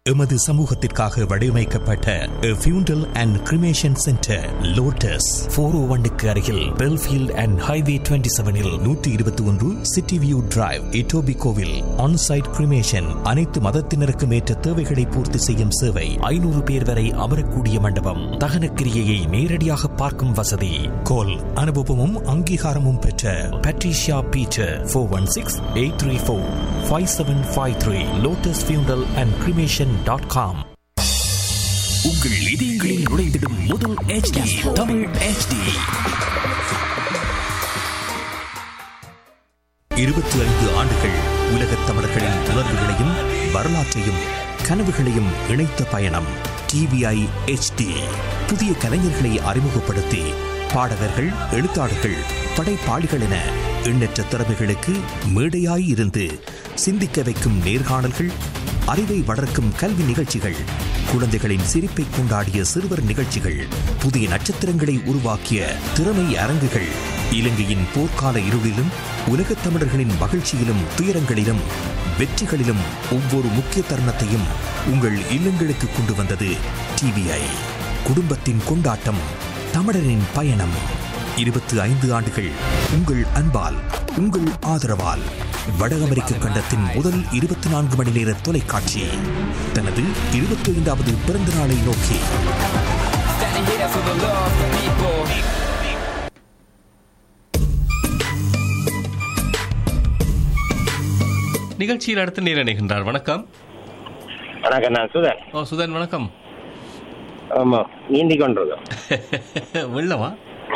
எமது சமூகத்திற்காக வடிவமைக்கப்பட்ட funeral and cremation centre Lotus four O ஒன்னுக்கு அருகில் பெல்ஃபீல்ட் அண்ட் ஹைவே டுவெண்ட்டி செவனில் நூற்றி இருபத்தி ஒன்று சிட்டி வியூ டிரைவ் இட்டோபி கோவில் ஆன்சைட் கிரிமேஷன் அனைத்து மதத்தினருக்கும் ஏற்ற தேவைகளை பூர்த்தி செய்யும் சேவை ஐநூறு பேர் வரை அமரக்கூடிய மண்டபம் தகன கிரியையை நேரடியாக பார்க்கும் வசதி கோல் அனுபவமும் அங்கீகாரமும் பெற்ற Patricia Peter four one six eight three four five seven five three Lotus funeral and cremation dot com உங்கள் இதயங்களில் நுழைந்திடும் முதல் HD தமிழ் HD இருபத்தி ஐந்து ஆண்டுகள் உலகத் தமிழர்களின் உணர்வுகளையும் வரலாற்றையும் கனவுகளையும் இணைத்த பயணம் டிவிஐ HD புதிய கலைஞர்களை அறிமுகப்படுத்தி பாடகர்கள் எழுத்தாளர்கள் படைப்பாளிகள் என எண்ணற்ற திறமைகளுக்கு மேடையாய் இருந்து சிந்திக்க வைக்கும் நேர்காணல்கள் அறிவை வளர்க்கும் கல்வி நிகழ்ச்சிகள் குழந்தைகளின் சிரிப்பை கொண்டாடிய சிறுவர் நிகழ்ச்சிகள் புதிய நட்சத்திரங்களை உருவாக்கிய திறமை அரங்குகள் இலங்கையின் போர்க்கால இருளிலும் உலகத் தமிழர்களின் மகிழ்ச்சியிலும் துயரங்களிலும் வெற்றிகளிலும் ஒவ்வொரு முக்கிய தருணத்தையும் உங்கள் இல்லங்களுக்கு கொண்டு வந்தது டிவிஐ குடும்பத்தின் கொண்டாட்டம் தமிழரின் பயணம் இருபத்தி ஐந்து ஆண்டுகள் உங்கள் அன்பால் உங்கள் ஆதரவால் வட அமெரிக்க கண்டத்தின் முதல் இருபத்தி நான்கு மணி நேர தொலைக்காட்சி தனது இருபத்தி ஐந்தாவது பிறந்த நாளை நோக்கி Standing here for the love of the people. நிகழ்ச்சியில் அடுத்து நேர நிகழ்ந்தார் வணக்கம் வணக்கம் நான் சுதன் ஓ சுதன் வணக்கம் ஆமா நீந்தி கொண்டிருக்கோம் வெள்ளமா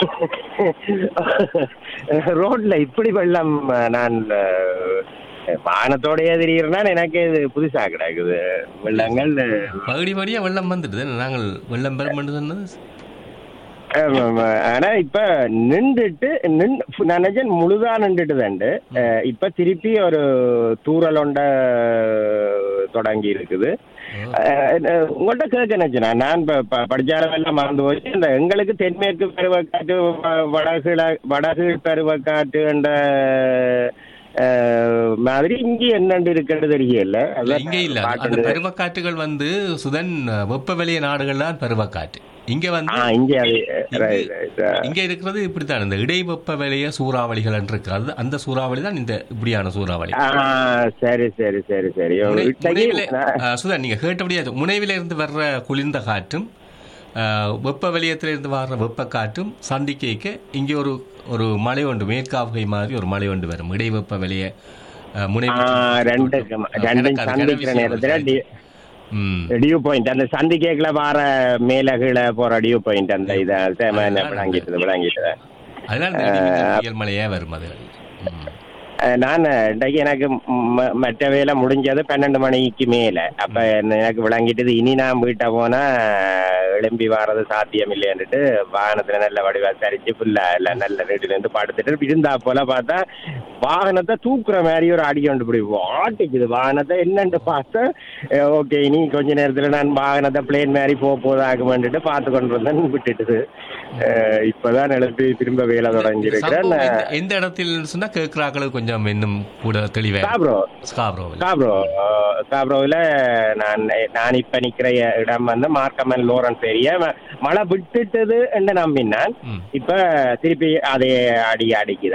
ரோட்ல இப்படி வெள்ளம் நான் அஹ், வாகனத்தோடயே திரிகிறேன்னா எனக்கு இது புதுசா கிடக்குது வெள்ளங்கள் பகுடி படியா வெள்ளம் வந்துடுது நாங்கள் வெள்ளம் பெறும் சொன்னது ஆமா, ஆனா இப்ப நின்றுட்டு நின் நான் நினைச்சேன் முழுதா நின்றுட்டு தாண்டு இப்ப திருப்பி ஒரு தூரல் ஒண்ட தொடங்கி இருக்குது அஹ், அஹ், உங்கள்ட்ட கேட்க நினைச்சேன் நான் இப்ப ப- படிச்சாலும் எல்லாம் மறந்து போச்சு இந்த எங்களுக்கு தென்மேற்கு பருவக்காற்று வ- வடகிழ வடகீழ் பருவக்காற்று என்ற அஹ், மாதிரி இங்க என்னண்டு இருக்கிறது தெரியல இல்ல, அதான் இங்க இல்ல அந்த பாட்டு- பருவக்காற்றுகள் வந்து சுதன் வெப்ப வெளிய நாடுகள் தான் பருவக்காற்று இங்க வந்து ஆ இங்க அது இங்க- right, right. இங்க இருக்கிறது இப்படித்தான் இந்த இடைவெப்ப வெளிய சூறாவளிகள் இருக்கு அது அந்த சூறாவளி தான் இந்த இப்படியான சூறாவளி ஆ, சரி சரி சரி சரி முனை- இத்தகைய- முனைவில ஆ, சுதன் நீங்க கேட்டபடியே அது முனைவில இருந்து வர்ற குளிர்ந்த காற்றும் ஆ, வெப்ப வெளியத்துல இருந்து வர்ற வெப்ப காற்றும் சந்திக்க இங்கே ஒரு ஒரு மலை ஒன்று மேற்காவுகை மாதிரி ஒரு மலை ஒன்று வரும் இடைவெப்ப வெளிய ஆ, முனை ஆ, ரெண்டு ரெண்டும் சந்திக்கிற நேரத்துல டி- ம் டியூ பாயிண்ட் அந்த சந்தி கேக்ல வர மேல கீழே போற டியூ பாயிண்ட் அந்த இத சேம என்ன அதுதான் விளங்கிட்டது விளங்கிட்டது அதனால இந்த இடி புயல் மழையே வரும் அது ம். அஹ், நான் இன்றைக்கு எனக்கு ம- மற்ற வேலை முடிஞ்சது பன்னெண்டு மணிக்கு மேல அப்ப என்ன- எனக்கு விளங்கிட்டது இனி நான் வீட்டை போனா எழும்பி வர்றது சாத்தியம் இல்லைன்னுட்டு வாகனத்துல நல்ல வடிவா சரிச்சு ஃபுல்லா இல்ல நல்ல வீட்டுல இருந்து படுத்துட்டு இருந்தா போல பார்த்தா வாகனத்தை தூக்குற மாதிரி ஒரு அடி கொண்டு இப்படி வாட்டிக்குது வாகனத்தை என்னன்னு பார்த்தா ஓகே இனி கொஞ்ச நேரத்துல நான் வாகனத்தை பிளேன் மாதிரி போக போதாகுமென்ட்டு பார்த்து கொண்டு வந்தேன் விட்டுட்டுது அஹ், இப்பதான் எழுப்பி திரும்ப வேலை தொடங்கி இருக்கிறேன் சம்பவம் எந்த- எந்த இடத்தில் சொன்னா கேட்கிறாக்களுக்கு கொஞ்சம் இன்னும் கூட தெளிவா சாப்ரோ ஸ்காப்ரோவில் ஸ்காப்ரோ ஸ்காப்ரோவில் நான் நான் இப்ப நிக்கிற இடம் வந்து மார்க்கமன் லோரன்ஸ் ஏரியா மழை விட்டுட்டது என்று நம்பினான் ம் இப்ப திருப்பி அதே அடி அடிக்குது